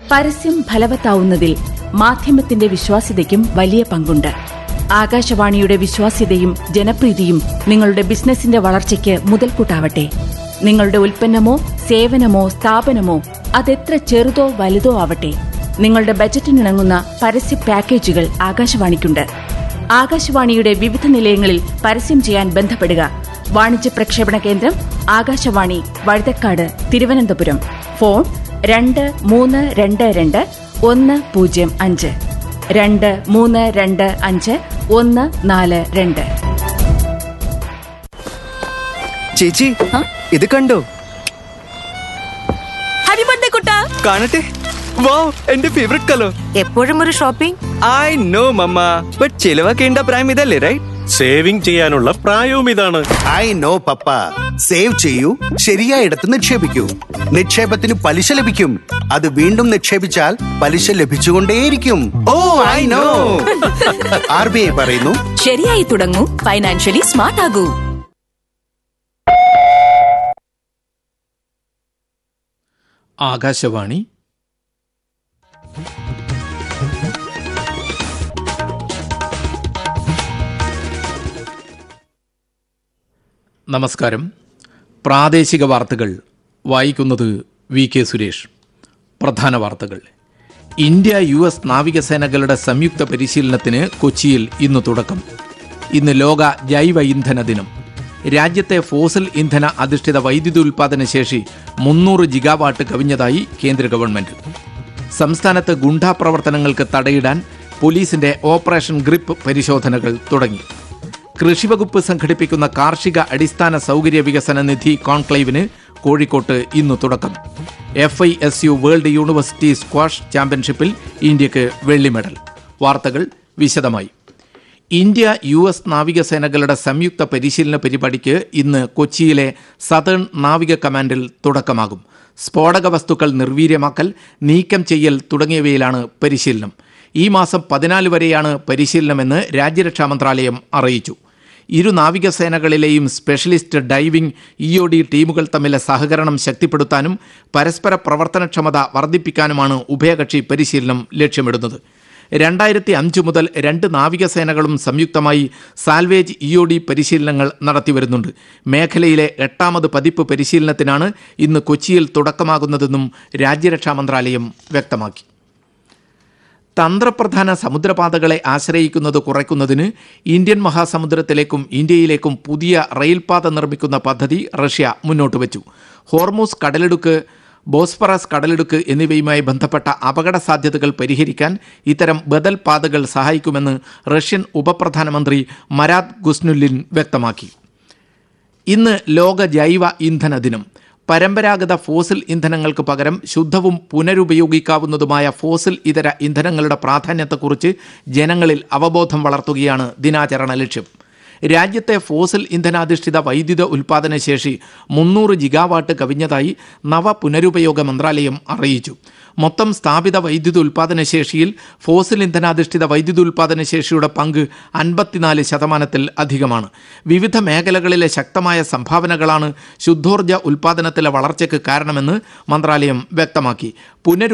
പരസ്യം ഫലവത്താവുന്നതിൽ മാധ്യമത്തിന്റെ വിശ്വാസ്യതയ്ക്കും വലിയ പങ്കുണ്ട് ആകാശവാണിയുടെ വിശ്വാസ്യതയും ജനപ്രീതിയും നിങ്ങളുടെ ബിസിനസിന്റെ വളർച്ചയ്ക്ക് മുതൽക്കൂട്ടാവട്ടെ നിങ്ങളുടെ ഉൽപ്പന്നമോ സേവനമോ സ്ഥാപനമോ അതെത്ര ചെറുതോ വലുതോ ആവട്ടെ നിങ്ങളുടെ ബജറ്റിനിണങ്ങുന്ന പരസ്യ പാക്കേജുകൾ ആകാശവാണിക്കുണ്ട് ആകാശവാണിയുടെ വിവിധ നിലയങ്ങളിൽ പരസ്യം ചെയ്യാൻ ബന്ധപ്പെടുക വാണിജ്യ പ്രക്ഷേപണ കേന്ദ്രം ആകാശവാണി വഴുതക്കാട് തിരുവനന്തപുരം ഫോൺ രണ്ട് മൂന്ന് രണ്ട് രണ്ട് ഒന്ന് പൂജ്യം അഞ്ച് രണ്ട് മൂന്ന് രണ്ട് അഞ്ച് ഒന്ന് നാല് രണ്ട് ചേച്ചി ഇത് കണ്ടോ ഹാപ്പി ബർത്ത്ഡേ കുട്ടാ കാണട്ടെ വാവ് എന്റെ ഫേവറേറ്റ് കളർ എപ്പോഴും ഒരു shopping I know mamma but ചിലവാക്കേണ്ട പ്രായം ഇതല്ലേ റൈറ്റ് സേവിംഗ് ചെയ്യാനുള്ള പ്രായവും ഇതാണ് ഐ നോ പപ്പ സേവ് ചെയ്യൂ ശരിയായിടത്ത് നിക്ഷേപിക്കൂ നിക്ഷേപത്തിന് പലിശ ലഭിക്കും അത് വീണ്ടും നിക്ഷേപിച്ചാൽ പലിശ ലഭിച്ചുകൊണ്ടേയിരിക്കും oh I know R B I പറയുന്നു ശരിയായി തുടങ്ങൂ ഫൈനാൻഷ്യലി സ്മാർട്ട് ആകൂ ആകാശവാണി നമസ്കാരം പ്രാദേശിക വാർത്തകൾ വായിക്കുന്നത് വി കെ സുരേഷ് പ്രധാന വാർത്തകൾ ഇന്ത്യ യു എസ് നാവികസേനകളുടെ സംയുക്ത പരിശീലനത്തിന് കൊച്ചിയിൽ ഇന്ന് തുടക്കം ഇന്ന് ലോക ജൈവ ഇന്ധന ദിനം രാജ്യത്തെ ഫോസിൽ ഇന്ധന അധിഷ്ഠിത വൈദ്യുതി ഉൽപാദന ശേഷി മുന്നൂറ് ജിഗാവാട്ട് കവിഞ്ഞതായി കേന്ദ്ര ഗവൺമെന്റ് സംസ്ഥാനത്ത് ഗുണ്ടാ പ്രവർത്തനങ്ങൾക്ക് തടയിടാൻ പോലീസിന്റെ ഓപ്പറേഷൻ ഗ്രിപ്പ് പരിശോധനകൾ തുടങ്ങി കൃഷിവകുപ്പ് സംഘടിപ്പിക്കുന്ന കാർഷിക അടിസ്ഥാന സൗകര്യ വികസന നിധി കോൺക്ലേവിന് കോഴിക്കോട്ട് ഇന്ന് തുടക്കം F I S U world university squash ചാമ്പ്യൻഷിപ്പിൽ ഇന്ത്യക്ക് വെള്ളി മെഡൽ വാർത്തകൾ വിശദമായി ഇന്ത്യ യു എസ് നാവികസേനകളുടെ സംയുക്ത പരിശീലന പരിപാടിക്ക് ഇന്ന് കൊച്ചിയിലെ സതേൺ നാവിക കമാൻഡിൽ തുടക്കമാകും സ്ഫോടക വസ്തുക്കൾ നിർവീര്യമാക്കൽ നീക്കം ചെയ്യൽ തുടങ്ങിയവയിലാണ് പരിശീലനം ഈ മാസം പതിനാല് വരെയാണ് പരിശീലനമെന്ന് രാജ്യരക്ഷാ മന്ത്രാലയം അറിയിച്ചു ഇരു നാവികസേനകളിലെയും specialist diving E O D ടീമുകൾ തമ്മിലെ സഹകരണം ശക്തിപ്പെടുത്താനും പരസ്പര പ്രവർത്തനക്ഷമത വർദ്ധിപ്പിക്കാനുമാണ് ഉഭയകക്ഷി പരിശീലനം ലക്ഷ്യമിടുന്നത് രണ്ടായിരത്തി അഞ്ച് മുതൽ രണ്ട് നാവികസേനകളും സംയുക്തമായി സാൽവേജ് ഇ ഒ ഡി പരിശീലനങ്ങൾ നടത്തിവരുന്നുണ്ട് മേഖലയിലെ എട്ടാമത് പതിപ്പ് പരിശീലനത്തിനാണ് ഇന്ന് കൊച്ചിയിൽ തുടക്കമാകുന്നതെന്നും രാജ്യരക്ഷാ മന്ത്രാലയം വ്യക്തമാക്കി തന്ത്രപ്രധാന സമുദ്രപാതകളെ ആശ്രയിക്കുന്നത് കുറയ്ക്കുന്നതിന് ഇന്ത്യൻ മഹാസമുദ്രത്തിലേക്കും ഇന്ത്യയിലേക്കും പുതിയ റെയിൽപാത നിർമ്മിക്കുന്ന പദ്ധതി റഷ്യ മുന്നോട്ട് വച്ചു ഹോർമൂസ് കടലിടുക്ക് ബോസ്ഫറസ് കടലിടുക്ക് എന്നിവയുമായി ബന്ധപ്പെട്ട അപകട സാധ്യതകൾ പരിഹരിക്കാൻ ഇത്തരം ബദൽ പാതകൾ സഹായിക്കുമെന്ന് റഷ്യൻ ഉപപ്രധാനമന്ത്രി മരാത് ഗുസ്നുല്ലിൻ വ്യക്തമാക്കി ഇന്ന് ലോക ജൈവ ഇന്ധന ദിനം പരമ്പരാഗത ഫോസിൽ ഇന്ധനങ്ങൾക്ക് പകരം ശുദ്ധവും പുനരുപയോഗിക്കാവുന്നതുമായ ഫോസിൽ ഇതര ഇന്ധനങ്ങളുടെ പ്രാധാന്യത്തെക്കുറിച്ച് ജനങ്ങളിൽ അവബോധം വളർത്തുകയാണ് ദിനാചരണ ലക്ഷ്യം രാജ്യത്തെ ഫോസിൽ ഇന്ധനാധിഷ്ഠിത വൈദ്യുത ഉൽപാദന ശേഷി മുന്നൂറ് ജിഗാവാട്ട് കവിഞ്ഞതായി നവ പുനരുപയോഗ മന്ത്രാലയം അറിയിച്ചു മൊത്തം സ്ഥാപിത വൈദ്യുത ഉൽപാദന ശേഷിയിൽ ഫോസിൽ ഇന്ധനാധിഷ്ഠിത വൈദ്യുത ഉൽപാദന ശേഷിയുടെ പങ്ക് അൻപത്തിനാല് ശതമാനത്തിൽ അധികമാണ് വിവിധ മേഖലകളിലെ ശക്തമായ സംഭാവനകളാണ് ശുദ്ധോർജ ഉൽപാദനത്തിലെ വളർച്ചയ്ക്ക് കാരണമെന്ന് മന്ത്രാലയം വ്യക്തമാക്കി പുനരു